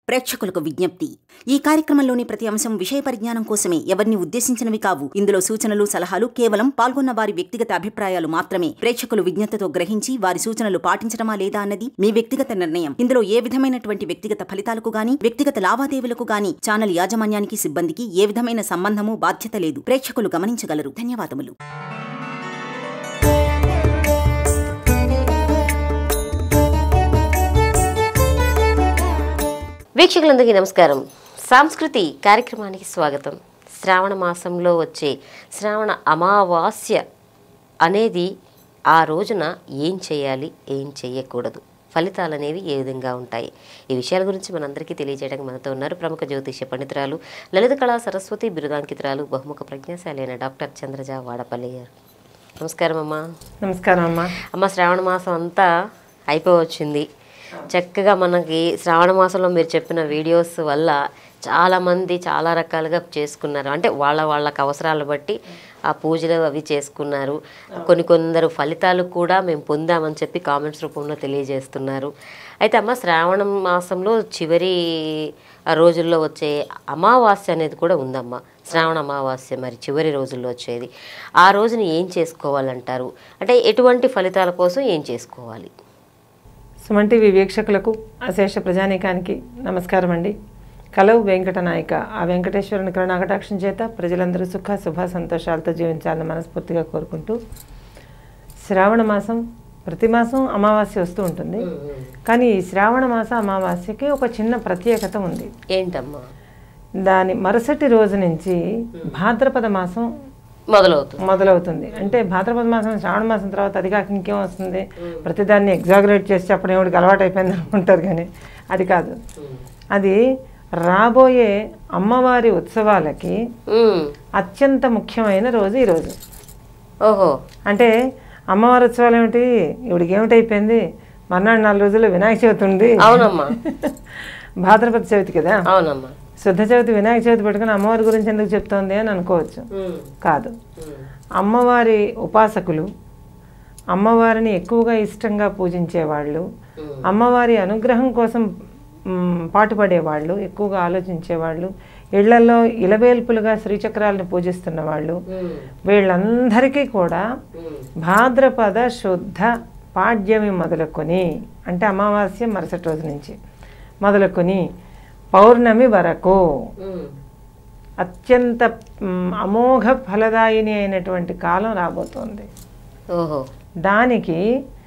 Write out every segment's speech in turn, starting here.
ప్రేక్షకులకు విజ్ఞప్తి ఈ కార్యక్రమంలోని ప్రతి అంశం విషయ పరిజ్ఞానం కోసమే ఎవరిని ఉద్దేశించినవి కావు ఇందులో సూచనలు సలహాలు కేవలం పాల్గొన్న వారి వ్యక్తిగత అభిప్రాయాలు మాత్రమే ప్రేక్షకులు విజ్ఞతతో గ్రహించి వారి సూచనలు పాటించడమా లేదా అన్నది మీ వ్యక్తిగత నిర్ణయం ఇందులో ఏ విధమైనటువంటి వ్యక్తిగత ఫలితాలకు గాని వ్యక్తిగత లావాదేవీలకు గాని ఛానల్ యాజమాన్యానికి సిబ్బందికి ఏ విధమైన సంబంధము బాధ్యత లేదు ప్రేక్షకులు గమనించగలరు ధన్యవాదములు వీక్షకులందరికీ నమస్కారం సాంస్కృతి కార్యక్రమానికి స్వాగతం శ్రావణ మాసంలో వచ్చే శ్రావణ అమావాస్య అనేది ఆ రోజున ఏం చేయాలి ఏం చేయకూడదు ఫలితాలు అనేవి ఏ విధంగా ఉంటాయి ఈ విషయాల గురించి మనందరికీ తెలియజేయడానికి మనతో ఉన్నారు ప్రముఖ జ్యోతిష పండితురాలు లలిత కళా సరస్వతి బిరుదాంకితురాలు బహుముఖ ప్రజ్ఞాశాలి అయిన డాక్టర్ చంద్రజ వాడపల్లి గారు నమస్కారం అమ్మా నమస్కారం అమ్మా అమ్మ శ్రావణ మాసం అంతా అయిపోవచ్చింది చక్కగా మనకి శ్రావణ మాసంలో మీరు చెప్పిన వీడియోస్ వల్ల చాలామంది చాలా రకాలుగా చేసుకున్నారు అంటే వాళ్ళ వాళ్ళకి అవసరాలు బట్టి ఆ పూజలు అవి చేసుకున్నారు కొన్ని కొందరు ఫలితాలు కూడా మేము పొందామని చెప్పి కామెంట్స్ రూపంలో తెలియజేస్తున్నారు అయితే అమ్మ శ్రావణ మాసంలో చివరి ఆ రోజుల్లో వచ్చే అమావాస్య అనేది కూడా ఉందమ్మా శ్రావణ అమావాస్య మరి చివరి రోజుల్లో వచ్చేది ఆ రోజున ఏం చేసుకోవాలంటారు అంటే ఎటువంటి ఫలితాల కోసం ఏం చేసుకోవాలి సుమన్ టీవీ వీక్షకులకు అశేష ప్రజానీకానికి నమస్కారం అండి కలవు వెంకట నాయక ఆ వెంకటేశ్వరుని కరుణాకటాక్షం చేత ప్రజలందరూ సుఖ శుభ సంతోషాలతో జీవించాలని మనస్ఫూర్తిగా కోరుకుంటూ శ్రావణ మాసం ప్రతి మాసం అమావాస్య వస్తూ ఉంటుంది కానీ ఈ శ్రావణ మాస అమావాస్యకి ఒక చిన్న ప్రత్యేకత ఉంది ఏంటమ్మా దాని మరుసటి రోజు నుంచి భాద్రపద మాసం మొదలవుతుంది మొదలవుతుంది అంటే భాద్రపద మాసం శ్రావణ మాసం తర్వాత అది కాక ఇంకేం వస్తుంది ప్రతిదాన్ని ఎగ్జాగరేట్ చేసి చెప్పడం ఎవరికి అలవాటు అయిపోయింది అనుకుంటారు కానీ అది కాదు అది రాబోయే అమ్మవారి ఉత్సవాలకి ఉమ్. అత్యంత ముఖ్యమైన రోజు ఈరోజు ఓహో అంటే అమ్మవారి ఉత్సవాలు ఏమిటి ఇవిడికి ఏమిటైపోయింది మర్నాడు నాలుగు రోజుల్లో వినాయక చవితి ఉంది అవునమ్మా భాద్రపద చవితి కదా అవునమ్మా శుద్ధ చవితి వినాయక చవితి పెట్టుకుని అమ్మవారి గురించి ఎందుకు చెప్తోంది అని అనుకోవచ్చు ఉమ్. కాదు ఉమ్. అమ్మవారి ఉపాసకులు అమ్మవారిని ఎక్కువగా ఇష్టంగా పూజించేవాళ్ళు అమ్మవారి అనుగ్రహం కోసం మ్, పాటుపడేవాళ్ళు ఎక్కువగా ఆలోచించేవాళ్ళు ఇళ్లలో ఇలవేల్పులుగా శ్రీచక్రాలను పూజిస్తున్న వాళ్ళు ఉమ్. వీళ్ళందరికీ కూడా ఉమ్. భాద్రపద శుద్ధ పాడ్యమి మొదలుకొని అంటే అమావాస్య మరుసటి రోజు నుంచి మొదలుకొని పౌర్ణమి వరకు ఉమ్. అత్యంత మ్, అమోఘ ఫలదాయిని అయినటువంటి కాలం రాబోతోంది ఓహో దానికి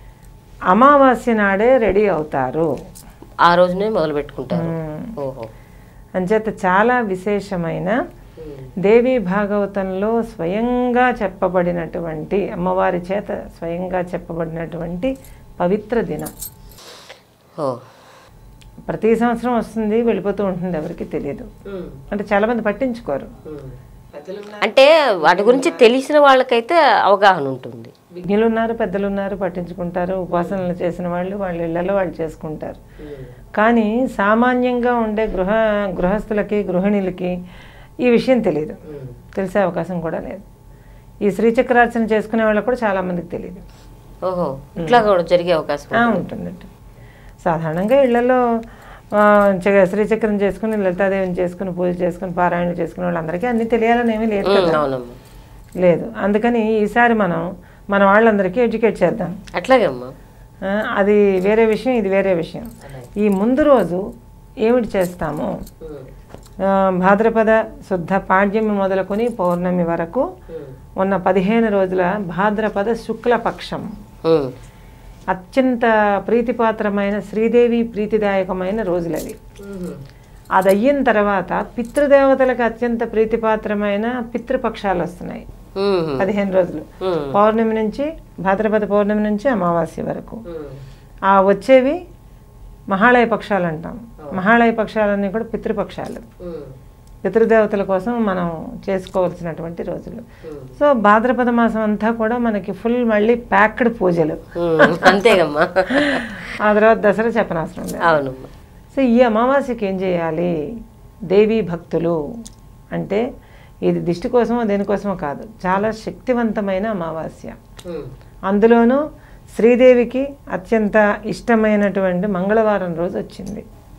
అమావాస్య నాడే రెడీ అవుతారు ఆ రోజునే మొదలు పెట్టుకుంటారు మ్, ఓహో అంచేత చాలా విశేషమైన ఉమ్. దేవి భాగవతంలో స్వయంగా చెప్పబడినటువంటి అమ్మవారి చేత స్వయంగా చెప్పబడినటువంటి పవిత్ర దినం ఓ ప్రతి సంవత్సరం వస్తుంది వెళ్ళిపోతూ ఉంటుంది ఎవరికి తెలియదు ఉమ్. అంటే చాలామంది పట్టించుకోరు ఉమ్. అంటే వాటి గురించి తెలిసిన వాళ్ళకైతే అవగాహన ఉంటుంది విజ్ఞులు ఉన్నారు పెద్దలు ఉన్నారు పట్టించుకుంటారు ఉపాసనలు చేసిన వాళ్ళు వాళ్ళ ఇళ్లలో వాళ్ళు చేసుకుంటారు కానీ సామాన్యంగా ఉండే గృహ గృహస్థులకి గృహిణులకి ఈ విషయం తెలియదు తెలిసే అవకాశం కూడా లేదు ఈ శ్రీచక్రార్చన చేసుకునే వాళ్ళకి కూడా చాలా మందికి తెలియదు ఓహో ఇట్లా కూడా జరిగే అవకాశం ఆ, ఉంటుంది. ఉంటుందంట సాధారణంగా ఇళ్లలో ఆ, చ- శ్రీచక్రం చేసుకుని లలితాదేవిని చేసుకుని పూజ చేసుకుని పారాయణ చేసుకునే వాళ్ళందరికీ అన్నీ తెలియాలని ఏమీ లేదు ఉమ్, కదా అవునమ్మా లేదు అందుకని ఈసారి మనం మన వాళ్ళందరికీ ఎడ్యుకేట్ చేద్దాం అట్లాగే అమ్మా ఆ, అది వేరే విషయం ఇది వేరే విషయం ఈ ముందు రోజు ఏమిటి చేస్తాము ఆ, భాద్రపద శుద్ధ పాడ్యమి మొదలుకొని పౌర్ణమి వరకు ఉన్న పదిహేను రోజుల భాద్రపద శుక్లపక్షం ఉమ్. అత్యంత ప్రీతిపాత్రమైన శ్రీదేవి ప్రీతిదాయకమైన రోజులవి అది అయిన తర్వాత పితృదేవతలకు అత్యంత ప్రీతిపాత్రమైన పితృపక్షాలు వస్తున్నాయి ఉమ్. పదిహేను రోజులు ఉమ్. పౌర్ణమి నుంచి భాద్రపద పౌర్ణమి నుంచి అమావాస్య వరకు ఉమ్. ఆ వచ్చేవి మహాళయ పక్షాలు అంటాం మహాళయ పక్షాలన్నీ కూడా పితృపక్షాలు ఉమ్. పితృదేవతల కోసం మనం చేసుకోవాల్సినటువంటి రోజులు సో భాద్రపద మాసం అంతా కూడా మనకి ఫుల్ మళ్ళీ ప్యాక్డ్ పూజలు ఉమ్. అంతేగమ్మా ఆ తర్వాత దసరా చెప్పనవసరం లేదు అవునమ్మా సో ఈ అమావాస్యకి ఏం చేయాలి దేవీ భక్తులు అంటే ఇది దిష్టి కోసమో దేనికోసమో కాదు చాలా శక్తివంతమైన అమావాస్య ఉమ్. అందులోనూ శ్రీదేవికి అత్యంత ఇష్టమైనటువంటి మంగళవారం రోజు వచ్చింది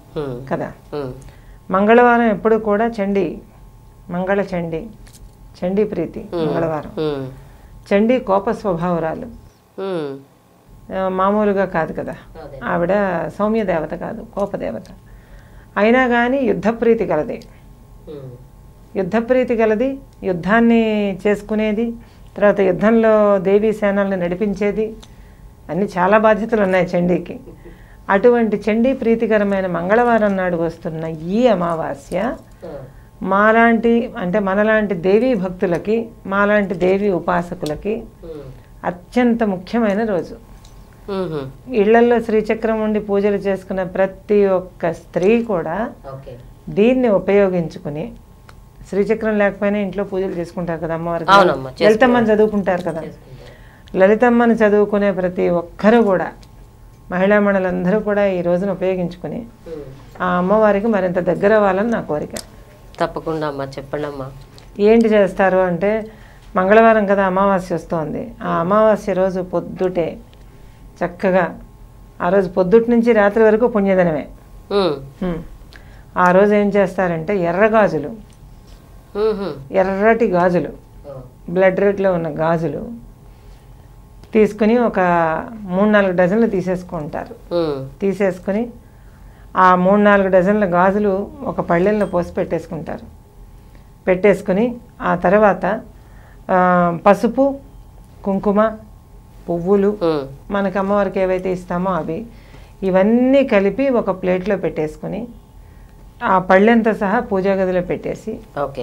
ఉమ్, కదా ఉమ్, మంగళవారం ఎప్పుడు కూడా చండీ మంగళ చండీ చండీ ప్రీతి మంగళవారం ఉమ్, చండీ కోప స్వభావరాలు ఉమ్. ఆ, మామూలుగా కాదు కదా అదే. ఆవిడ సౌమ్య దేవత కాదు కోపదేవత అయినా కానీ యుద్ధప్రీతి కలది ఉమ్, యుద్ధప్రీతి గలది యుద్ధాన్ని చేసుకునేది తర్వాత యుద్ధంలో దేవీ సేనల్ని నడిపించేది అన్ని చాలా బాధ్యతలు ఉన్నాయి చండీకి అటువంటి చండీ ప్రీతికరమైన మంగళవారం నాడు వస్తున్న ఈ అమావాస్య మాలాంటి అంటే మనలాంటి దేవీ భక్తులకి మాలాంటి దేవీ ఉపాసకులకి ఉమ్, అత్యంత ముఖ్యమైన రోజు ఉమ్, ఇళ్లల్లో శ్రీచక్రం ఉండి పూజలు చేసుకున్న ప్రతి ఒక్క స్త్రీ కూడా ఓకే దీన్ని ఉపయోగించుకుని శ్రీచక్రం లేకపోయినా ఇంట్లో పూజలు చేసుకుంటారు కదా అమ్మవారికి అవునమ్మా, చేసుకుంటారు. లలితమ్మని చదువుకుంటారు కదా లలితమ్మని చదువుకునే ప్రతి ఒక్కరు కూడా మహిళా మండలందరూ కూడా ఈ రోజున ఉపయోగించుకుని ఉమ్. ఆ అమ్మవారికి మరింత దగ్గర అవ్వాలని నా కోరిక తప్పకుండా అమ్మా చెప్పండి అమ్మా ఏంటి చేస్తారు అంటే మంగళవారం కదా అమావాస్య వస్తోంది ఆ అమావాస్య రోజు పొద్దుటే చక్కగా ఆ రోజు పొద్దుటి నుంచి రాత్రి వరకు పుణ్యదినమే ఉమ్, హ్మ్. ఆ రోజు ఏం చేస్తారంటే ఎర్ర గాజులు ఉమ్, ఎర్రటి గాజులు బ్లడ్ రెడ్లో ఉన్న గాజులు తీసుకుని ఒక మూడు నాలుగు డజన్లు తీసేసుకుంటారు ఉమ్, తీసేసుకుని ఆ మూడు నాలుగు డజన్ల గాజులు ఒక పళ్ళెల్లో పోసి పెట్టేసుకుంటారు పెట్టేసుకుని ఆ తర్వాత ఆ, పసుపు కుంకుమ పువ్వులు ఉమ్, మనకి అమ్మవారికి ఏవైతే ఇస్తామో అవి ఇవన్నీ కలిపి ఒక ప్లేట్లో పెట్టేసుకుని ఆ పళ్ళెంతో సహా పూజా గదిలో పెట్టేసి ఓకే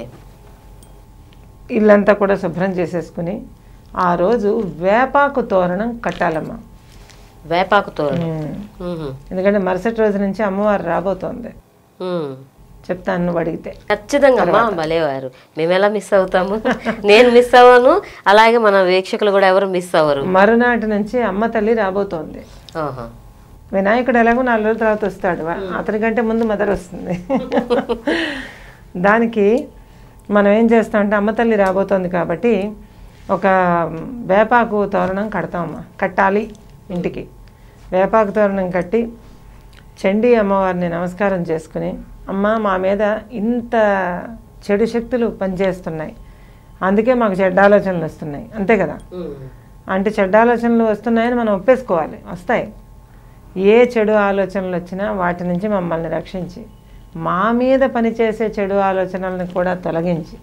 ఇల్లంతా కూడా శుభ్రం చేసేసుకుని ఆ రోజు వేపాకు తోరణం కట్టాలమ్మా వేపాకు తోరణం ఉమ్. ఉమ్, ఎందుకంటే మరుసటి రోజు నుంచి అమ్మవారు రాబోతోంది ఉమ్. చెప్తాను నువ్వు అడిగితే ఖచ్చితంగా అమ్మా భలేవారు మేము ఎలా మిస్ అవుతాము నేను మిస్ అవ్వను అలాగే మన వీక్షకులు కూడా ఎవరు మిస్ అవ్వరు మరునాటి నుంచి అమ్మ తల్లి రాబోతోంది ఆహా. వినాయకుడు ఎలాగో నాలుగు రోజుల తర్వాత వస్తాడు అతనికంటే ముందు మదర్ వస్తుంది దానికి మనం ఏం చేస్తామంటే అమ్మ తల్లి రాబోతోంది కాబట్టి ఒక వేపాకు తోరణం కడతామమ్మా కట్టాలి ఇంటికి వేపాకు తోరణం కట్టి చండీ అమ్మవారిని నమస్కారం చేసుకుని అమ్మ మా మీద ఇంత చెడు శక్తులు పనిచేస్తున్నాయి అందుకే మాకు చెడ్డ ఆలోచనలు వస్తున్నాయి అంతే కదా ఉమ్, అంటే చెడ్డ ఆలోచనలు వస్తున్నాయని మనం ఒప్పేసుకోవాలి వస్తాయి ఏ చెడు ఆలోచనలు వచ్చినా వాటి నుంచి మమ్మల్ని రక్షించి మా మీద పనిచేసే చెడు ఆలోచనలను కూడా తొలగించి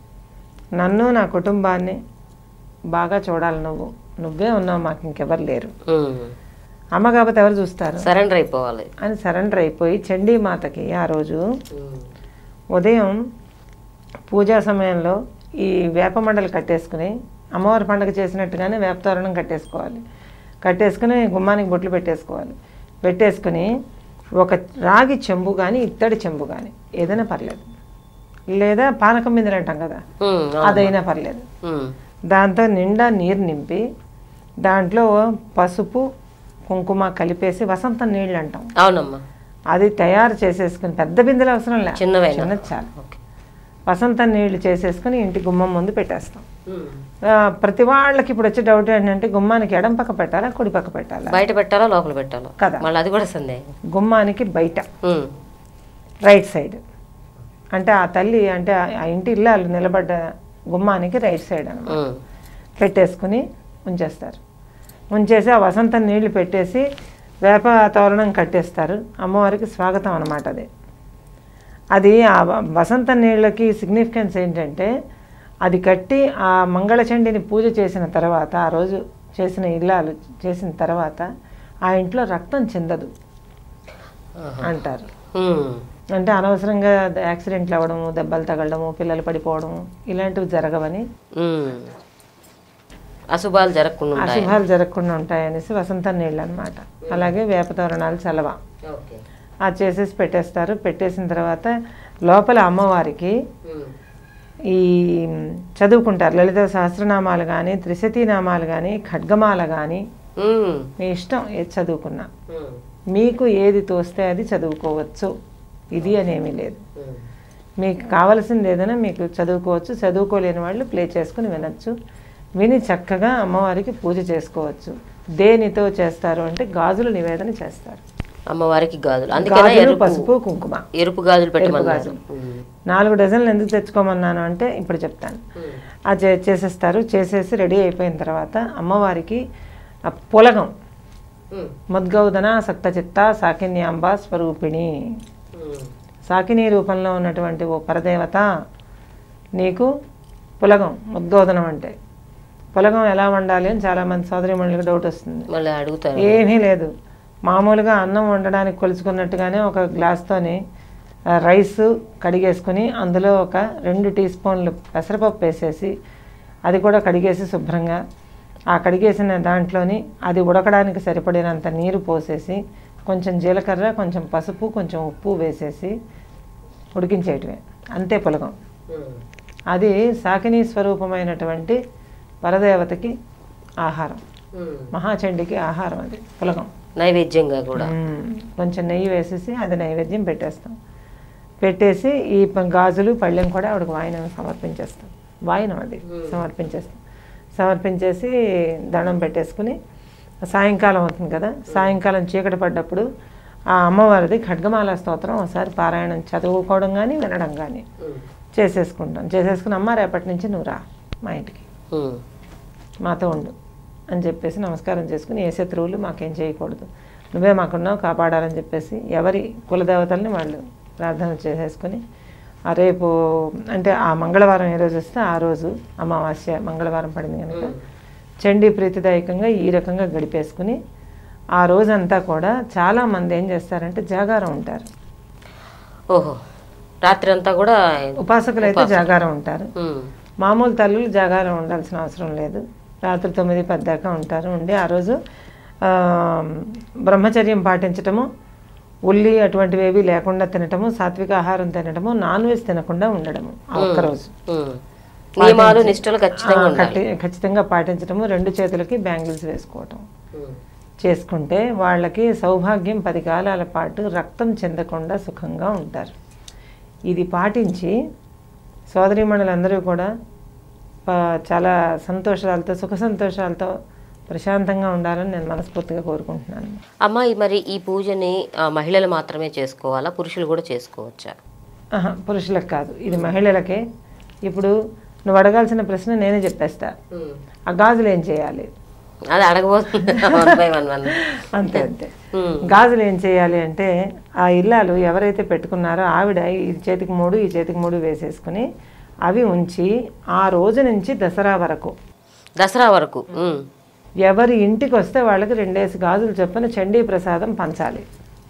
నన్ను నా కుటుంబాన్ని బాగా చూడాలి నువ్వు నువ్వే ఉన్నావు మాకు ఇంకెవరు లేరు ఉమ్. అమ్మ కాబట్టి ఎవరు చూస్తారు సరెండర్ అయిపోవాలి అని సరెండర్ అయిపోయి చండీ మాతకి ఆ రోజు ఉమ్, ఉదయం పూజా సమయంలో ఈ వేప మండలు కట్టేసుకుని అమ్మవారి పండుగ చేసినట్టుగానే వేప తోరణం కట్టేసుకోవాలి కట్టేసుకుని గుమ్మానికి బొట్లు పెట్టేసుకోవాలి పెట్టేసుకుని ఒక రాగి చెంబు కానీ ఇత్తడి చెంబు కానీ ఏదైనా పర్లేదు లేదా పానకం బిందెలు అంటాం కదా ఉమ్, అదైనా పర్లేదు ఉమ్, దాంతో నిండా నీరు నింపి దాంట్లో పసుపు కుంకుమ కలిపేసి వసంతం నీళ్ళు అంటాం అవునమ్మా అది తయారు చేసేసుకుని పెద్ద బిందెలు అవసరం లేదు చిన్నవైనా చిన్నది చాలు ఓకే వసంత నీళ్లు చేసేసుకుని ఇంటి గుమ్మం ముందు పెట్టేస్తాం ఉమ్. ఆ, ప్రతి వాళ్ళకి ఇప్పుడు వచ్చే డౌట్ ఏంటంటే గుమ్మానికి ఎడం పక్క పెట్టాలా కుడి పక్క పెట్టాలా బయట పెట్టాలా లోపల పెట్టాలా కదా. మళ్ళీ అది కూడా సందేహం గుమ్మానికి బయట ఉమ్, రైట్ సైడ్ అంటే ఆ తల్లి అంటే ఆ- ఆ ఇంటి ఇల్లాలు నిలబడ్డ గుమ్మానికి రైట్ సైడ్ అనమాట ఉమ్, పెట్టేసుకుని ఉంచేస్తారు ఉంచేసి ఆ వసంత నీళ్లు పెట్టేసి వేప తోరణం కట్టేస్తారు అమ్మవారికి స్వాగతం అనమాట అది అది ఆ వ- వసంత నీళ్ళకి సిగ్నిఫికెన్స్ ఏంటంటే అది కట్టి ఆ మంగళచండిని పూజ చేసిన తర్వాత ఆ రోజు చేసిన ఇల్లాలు చేసిన తర్వాత ఆ ఇంట్లో రక్తం చెందదు ఆహా. అంటారు ఉమ్, అంటే అనవసరంగా యాక్సిడెంట్లు అవ్వడము దెబ్బలు తగలడము పిల్లలు పడిపోవడము ఇలాంటివి జరగవని ఉమ్. అశుభాలు జరగకుండా ఉంటాయి అశుభాలు జరగకుండా ఉంటాయనేసి వసంత నీళ్ళు అనమాట అలాగే వేప తోరణాలు చలవ ఓకే అది చేసేసి పెట్టేస్తారు పెట్టేసిన తర్వాత లోపల అమ్మవారికి ఉమ్, ఈ చదువుకుంటారు లలిత సహస్రనామాలు కానీ త్రిశతీ నామాలు కానీ ఖడ్గమాల కానీ ఉమ్, మీ ఇష్టం ఏది చదువుకున్నా ఉమ్, మీకు ఏది తోస్తే అది చదువుకోవచ్చు ఇది అనేమీ లేదు ఉమ్. మీకు కావలసింది ఏదైనా మీకు చదువుకోవచ్చు చదువుకోలేని వాళ్ళు ప్లే చేసుకుని వినొచ్చు విని చక్కగా అమ్మవారికి పూజ చేసుకోవచ్చు దేనితో చేస్తారు అంటే గాజుల నివేదన చేస్తారు అమ్మవారికి గాజులు అందుకనే గాజులు ఎరుపు పసుపు కుంకుమ ఎరుపు గాజులు పెట్టమన్నారు గాజులు. నాలుగు డజన్లు ఎందుకు తెచ్చుకోమన్నాను అంటే ఇప్పుడు చెప్తాను ఆ చే చేసేస్తారు చేసేసి రెడీ అయిపోయిన తర్వాత అమ్మవారికి ఆ పులగం ముద్గౌదన సక్తచిత్త సాకిన్యాంబ స్వరూపిణి సాకిని రూపంలో ఉన్నటువంటి ఓ పరదేవత నీకు పులగం ముద్గోదనం అంటే పులగం ఎలా వండాలి అని చాలామంది సోదరిమణులకు డౌట్ వస్తుంది మళ్ళీ అడుగుతారు ఏమీ లేదు మామూలుగా అన్నం వండడానికి కొలుచుకున్నట్టుగానే ఒక గ్లాస్తోని ఆ, రైస్ కడిగేసుకుని అందులో ఒక రెండు టీ స్పూన్లు పెసరపప్పు వేసేసి అది కూడా కడిగేసి శుభ్రంగా ఆ కడిగేసిన దాంట్లోని అది ఉడకడానికి సరిపడినంత నీరు పోసేసి కొంచెం జీలకర్ర కొంచెం పసుపు కొంచెం ఉప్పు వేసేసి ఉడికించేయటమే అంతే పులగం అది సాకినీ స్వరూపమైనటువంటి పరదేవతకి ఆహారం మహాచండికి ఆహారం అది పులగం నైవేద్యంగా కూడా మ్మ్. కొంచెం నెయ్యి వేసేసి అది నైవేద్యం పెట్టేస్తాం పెట్టేసి ఈ ప- గాజులు పళ్ళెం కూడా ఆవిడకి వాయినం సమర్పించేస్తాం వాయినం అది సమర్పించేస్తాం సమర్పించేసి దండం పెట్టేసుకుని సాయంకాలం అవుతుంది కదా సాయంకాలం చీకటి పడ్డప్పుడు ఆ అమ్మవారిది ఖడ్గమాల స్తోత్రం ఒకసారి పారాయణం చదువుకోవడం కానీ వినడం కానీ చేసేసుకుంటాం చేసేసుకుని అమ్మ రేపటి నుంచి నువ్వు రా మా ఇంటికి ఉమ్. మాతో ఉండు అని చెప్పేసి నమస్కారం చేసుకుని ఏ శత్రువులు మాకేం చేయకూడదు నువ్వే మాకున్నావు కాపాడాలని చెప్పేసి ఎవరి కులదేవతల్ని వాళ్ళు ప్రార్థన చేసేసుకుని ఆ రేపు అంటే ఆ మంగళవారం ఏ రోజు వస్తే ఆ రోజు అమావాస్య మంగళవారం పడింది కనుక చండీ ప్రీతిదాయకంగా ఈ రకంగా గడిపేసుకుని ఆ రోజంతా కూడా చాలామంది ఏం చేస్తారంటే జాగారం ఉంటారు ఓహో రాత్రి అంతా కూడా ఉపాసకులు అయితే జాగారం ఉంటారు ఉమ్. మామూలు తల్లులు జాగారం ఉండాల్సిన అవసరం లేదు రాత్రి తొమ్మిది పది దాకా ఉంటారు ఉండి ఆ రోజు ఆ, బ్రహ్మచర్యం పాటించటము ఉల్లి అటువంటివి ఏవి లేకుండా తినటము సాత్విక ఆహారం తినటము నాన్ వెజ్ తినకుండా ఉండడము ఆ ఒక్కరోజు ఉమ్. నియమాలు నిష్ఠలు ఖచ్చితంగా ఆ, ఉండాలి కట్టి- ఖచ్చితంగా పాటించటము రెండు చేతులకి బ్యాంగిల్స్ వేసుకోవటం ఉమ్. చేసుకుంటే వాళ్ళకి సౌభాగ్యం పది కాలాల పాటు రక్తం చెందకుండా సుఖంగా ఉంటారు ఇది పాటించి సోదరీమణులందరూ కూడా ప- చాలా సంతోషాలతో సుఖ సంతోషాలతో ప్రశాంతంగా ఉండాలని నేను మనస్ఫూర్తిగా కోరుకుంటున్నాను అమ్మ ఈ మరి ఈ పూజని ఆ, మహిళలు మాత్రమే చేసుకోవాలా పురుషులు కూడా చేసుకోవచ్చా ఆహా, పురుషులకు కాదు ఇది మహిళలకే ఇప్పుడు నువ్వు అడగాల్సిన ప్రశ్న నేనే చెప్పేస్తా ఆ గాజులు ఏం చేయాలి అది అడగబోతుంది వన్ బై వన్ వన్ అంతే అంతే గాజులు ఏం చేయాలి అంటే ఆ ఇల్లాలు ఎవరైతే పెట్టుకున్నారో ఆవిడ ఈ చేతికి మూడు ఈ చేతికి మూడు వేసేసుకుని అవి ఉంచి ఆ రోజు నుంచి దసరా వరకు దసరా వరకు ఉమ్. ఎవరి ఇంటికి వస్తే వాళ్ళకి రెండేసి గాజులు చొప్పున చండీ ప్రసాదం పంచాలి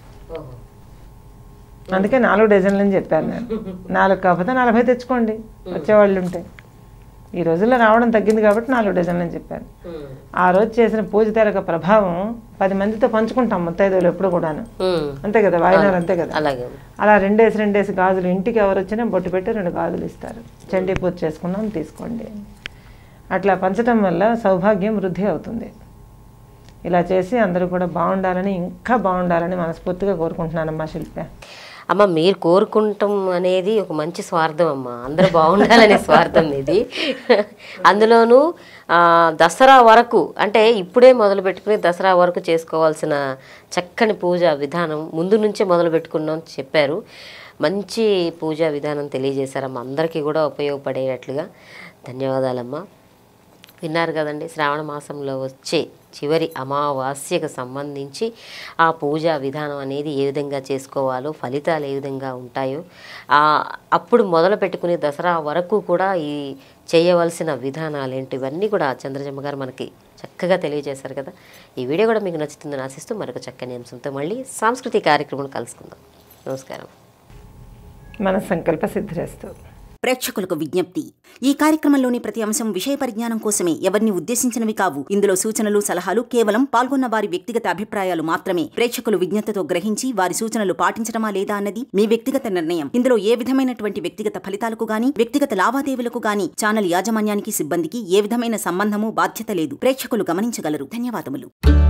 అందుకే నాలుగు డజన్లని చెప్పాను నేను నాలుగు కాకపోతే నలభై తెచ్చుకోండి వచ్చేవాళ్ళు ఉంటే ఈ రోజుల్లో రావడం తగ్గింది కాబట్టి నాలుగు డజన్లని చెప్పాను ఆ రోజు చేసిన పూజ తెరక ప్రభావం పది మందితో పంచుకుంటాం ముత్తైదువులు ఎప్పుడు కూడాను ఉమ్. అంతే కదా వాయినాలు అంతే కదా అలాగే అలా రెండేసి రెండేసి గాజులు ఇంటికి ఎవరు వచ్చినా బొట్టు పెట్టి రెండు గాజులు ఇస్తారు చండీ పూజ చేసుకున్నాం తీసుకోండి అట్లా పంచడం వల్ల సౌభాగ్యం వృద్ధి అవుతుంది ఇలా చేసి అందరూ కూడా బాగుండాలని ఇంకా బాగుండాలని మనస్ఫూర్తిగా కోరుకుంటున్నానమ్మా శిల్ప అమ్మ మీరు కోరుకుంటాం అనేది ఒక మంచి స్వార్థం అమ్మ అందరూ బాగుండాలనే స్వార్థం ఇది అందులోనూ ఆ, దసరా వరకు అంటే ఇప్పుడే మొదలు పెట్టుకుని దసరా వరకు చేసుకోవాల్సిన చక్కని పూజా విధానం ముందు నుంచే మొదలు పెట్టుకున్నాం చెప్పారు మంచి పూజా విధానం తెలియజేశారమ్మ అందరికీ కూడా ఉపయోగపడేటట్లుగా ధన్యవాదాలమ్మా విన్నారు కదండి శ్రావణ మాసంలో వచ్చే చివరి అమావాస్యకు సంబంధించి ఆ పూజా విధానం అనేది ఏ విధంగా చేసుకోవాలో ఫలితాలు ఏ విధంగా ఉంటాయో ఆ అప్పుడు మొదలు పెట్టుకుని దసరా వరకు కూడా ఈ చేయవలసిన విధానాలు ఏంటి ఇవన్నీ కూడా చంద్రజమ్మ గారు మనకి చక్కగా తెలియజేశారు కదా ఈ వీడియో కూడా మీకు నచ్చుతుందని ఆశిస్తూ మరొక చక్కని అంశంతో మళ్ళీ సాంస్కృతిక కార్యక్రమం కలుసుకుందాం నమస్కారం మన సంకల్ప సిద్ధిరేస్తూ ప్రేక్షకులకు విజ్ఞప్తి ఈ కార్యక్రమంలోని ప్రతి అంశం విషయ పరిజ్ఞానం కోసమే ఎవరిని ఉద్దేశించినవి కావు ఇందులో సూచనలు సలహాలు కేవలం పాల్గొన్న వారి వ్యక్తిగత అభిప్రాయాలు మాత్రమే ప్రేక్షకులు విజ్ఞతతో గ్రహించి వారి సూచనలు పాటించడమా లేదా అన్నది మీ వ్యక్తిగత నిర్ణయం ఇందులో ఏ విధమైనటువంటి వ్యక్తిగత ఫలితాలకు గాని వ్యక్తిగత లావాదేవీలకు గాని ఛానల్ యాజమాన్యానికి సిబ్బందికి ఏ విధమైన సంబంధము బాధ్యత లేదు ప్రేక్షకులు గమనించగలరు ధన్యవాదములు